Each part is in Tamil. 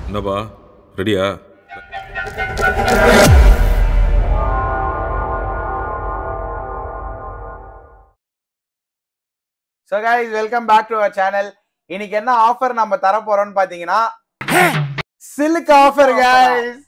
என்னப்பா ரெடியா so guys welcome back to our channel இன்னைக்கு என்ன ஆஃபர் நம்ம தர போறோம்னு பாத்தீங்கன்னா silk offer guys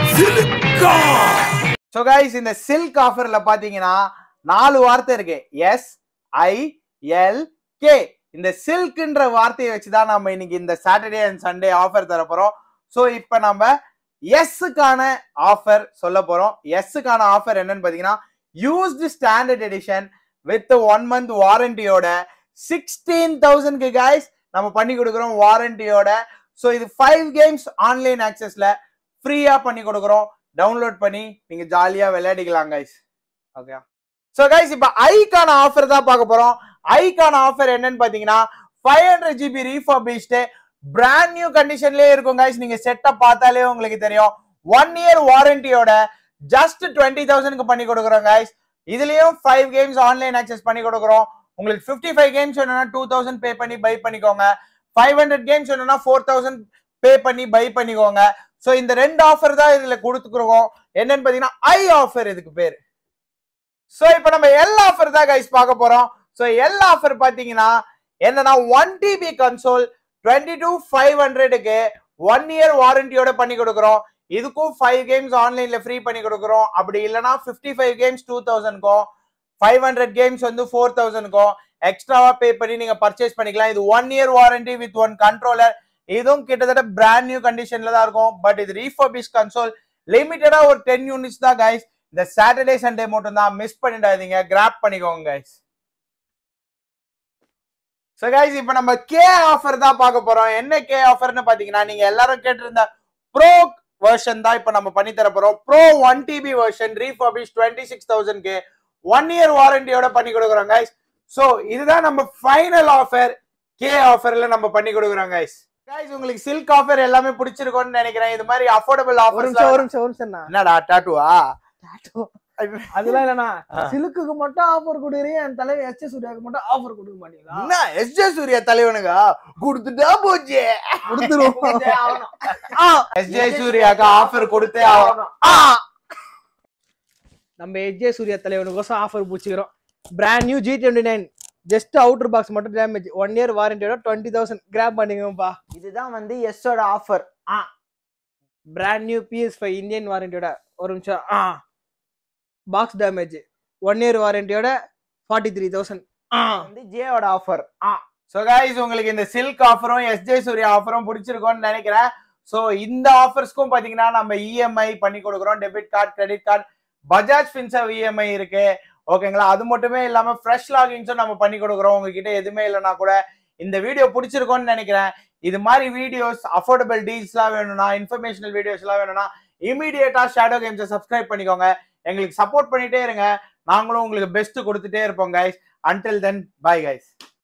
so guys இந்த சில்க் ஆஃபர்ல பாத்தீங்கன்னா நாலு வார்த்தை இருக்கு எஸ் ஐ எல் கே இந்த சில்க்ன்ற வார்த்தையை வச்சு தான் நம்ம இன்னைக்கு இந்த சாட்டர்டே அண்ட் சண்டே ஆஃபர் தர போறோம் ஸோ இப்போ நம்ம எஸ்ஸுக்கான ஆஃபர் சொல்ல போறோம் எஸ்ஸுக்கான ஆஃபர் என்னன்னு பாத்தீங்கன்னா used standard edition with one month வாரண்டியோட சிக்ஸ்டீன் தௌசண்ட்க்கு கைஸ் நம்ம பண்ணி கொடுக்குறோம் வாரண்டியோட ஸோ இது ஃபைவ் கேம்ஸ் ஆன்லைன் ஆக்சஸ்ல ஃப்ரீயா பண்ணி கொடுக்குறோம் டவுன்லோட் பண்ணி நீங்க ஜாலியா விளையாடிக்கலாம் கைஸ் ஓகே ஸோ கைஸ் இப்போ ஐக்கான ஆஃபர் தான் பார்க்க போறோம் ஐக்கான ஆஃபர் என்னன்னு பாத்தீங்கன்னா five hundred GB refurbished brand new கண்டிஷன்லயே இருக்கும் கைஸ் நீங்க செட்டப் பார்த்தாலே உங்களுக்கு தெரியும் ஒன் இயர் வாரண்டியோட ஜஸ்ட் டுவெண்ட்டி தௌசண்ட்க்கு பண்ணி கொடுக்குறோம் கைஸ் இதுலயும் ஃபைவ் கேம்ஸ் ஆன்லைன் ஆக்சஸ் பண்ணி கொடுக்குறோம் உங்களுக்கு ஃபிஃப்டி ஃபைவ் கேம்ஸ் வேணும்னா டூ தௌசண்ட் பே பண்ணி பை பண்ணிக்கோங்க ஃபைவ் ஹண்ட்ரட் கேம்ஸ் வேணும்னா ஃபோர் தௌசண்ட் பே பண்ணி பை பண்ணிக்கோங்க ஸோ இந்த ரெண்டு ஆஃபர் தான் இதுல கொடுத்துக்கிறோம் என்னன்னு பாத்தீங்கன்னா ஐ ஆஃபர் இதுக்கு பேர் ஸோ இப்போ நம்ம எல் ஆஃபர் தான் கைஸ் பார்க்க போறோம் ஸோ எல் ஆஃபர் பாத்தீங்கன்னா என்னன்னா one TB console twenty two five ஹண்ட்ரடுக்கு ஒன் இயர் வாரண்டியோட பண்ணி கொடுக்குறோம் இதுக்கும் ஃபைவ் கேம்ஸ் ஆன்லைன்ல ஃப்ரீ பண்ணி கொடுக்குறோம் அப்படி இல்லைன்னா ஃபிஃப்டி ஃபைவ் கேம்ஸ் டூ தௌசண்ட்க்கும் ஃபைவ் ஹண்ட்ரட் கேம்ஸ் வந்து ஃபோர் தௌசண்ட்க்கும் எக்ஸ்ட்ராவா பே பண்ணி நீங்க பர்ச்சேஸ் பண்ணிக்கலாம் இது one year warranty with one controller இதுவும் கிட்டத்தட்ட பிராண்ட் நியூ கண்டிஷன்ல தான் இருக்கும் பட் இது ரீஃபர்பிஷ் கன்சோல் லிமிட்டடா ஒரு டென் யூனிட்ஸ் தான் கைஸ் இந்த சாட்டர்டே சண்டே மட்டும் தான் மிஸ் பண்ணிடாதீங்க கிராப் பண்ணிக்கோங்க கைஸ் ஸோ கைஸ் இப்போ நம்ம கே ஆஃபர் தான் பார்க்க போறோம் என்ன கே ஆஃபர்னு பாத்தீங்கன்னா நீங்க எல்லாரும் கேட்டிருந்த ப்ரோ வெர்ஷன் தான் இப்போ நம்ம பண்ணி தர போறோம் bro one TB version refurbish twenty six தௌசண்ட்க்கு ஒன் இயர் வாரண்டியோட பண்ணி கொடுக்குறோம் கைஸ் ஸோ இதுதான் நம்ம ஃபைனல் ஆஃபர் கே ஆஃபர்ல நம்ம பண்ணி கொடுக்குறோம் கைஸ் கைஸ் உங்களுக்கு சில்க் ஆஃபர் எல்லாமே பிடிச்சிருக்கும்னு நினைக்கிறேன் இது மாதிரி அஃபோர்டபுள் ஒரு நிமிஷம் ஒரு ஆஃபர் நிமிஷம் ஒரு நிமிஷம் என்னடா டாட்டுவா அதெல்லாம் இல்லண்ணா சிலுக்குக்கு மட்டும் ஆஃபர் கொடுக்குறீங்க என் தலைவர் எஸ் எஸ் சூர்யாவுக்கு மட்டும் ஆஃபர் கொடுக்க மாட்டீங்களா என்ன எஸ் ஜே சூர்யா தலைவனுக்கா கொடுத்துட்டா போச்சு கொடுத்துருவோம் எஸ் ஜே சூர்யாக்கு ஆஃபர் கொடுத்தே ஆகணும் ஆ. நம்ம எஜே சூர்யா தலைவனுக்கோசம் ஆஃபர் பூச்சிக்கிறோம் brand new G twenty nine just outer box மட்டும் டேமேஜ் ஒன் இயர் வாரண்டியோட டுவெண்ட்டி தௌசண்ட் கிராப் பண்ணிக்கோப்பா இதுதான் வந்து எஸ்ஸோட offer brand new PS five Indian வாரண்டியோட ஒரு நிமிஷம் ஆ பாக்ஸ் டேமேஜ் ஒன் இயர் வாரண்டியோட ஃபார்ட்டி த்ரீ தௌசண்ட் வந்து ஜேயோட ஆஃபர் ஸோ கைஸ் உங்களுக்கு இந்த சில்க் ஆஃபரும் எஸ் ஜே சூர்யா ஆஃபரும் பிடிச்சிருக்கும்னு நினைக்கிறேன் ஸோ இந்த ஆஃபர்ஸ்க்கும் பார்த்தீங்கன்னா நம்ம இஎம்ஐ பண்ணி கொடுக்குறோம் debit card credit card Bajaj Finserv EMI இருக்கு ஓகேங்களா அது மட்டுமே இல்லாம ஃப்ரெஷ் லாகின்ஸும் நம்ம பண்ணி கொடுக்குறோம் உங்ககிட்ட எதுவுமே இல்லைன்னா கூட இந்த வீடியோ பிடிச்சிருக்கும்னு நினைக்கிறேன் இது மாதிரி வீடியோஸ் அஃபோர்டபுள் டீல்ஸ்லாம் வேணும்னா இன்ஃபர்மேஷனல் வீடியோஸ்லாம் வேணும்னா இமீடியட்டா ஷேடோ கேம்ஸை சப்ஸ்கிரைப் பண்ணிக்கோங்க எங்களுக்கு சப்போர்ட் பண்ணிட்டே இருங்க நாங்களும் உங்களுக்கு பெஸ்ட் கொடுத்துட்டே இருப்போம் guys until then bye guys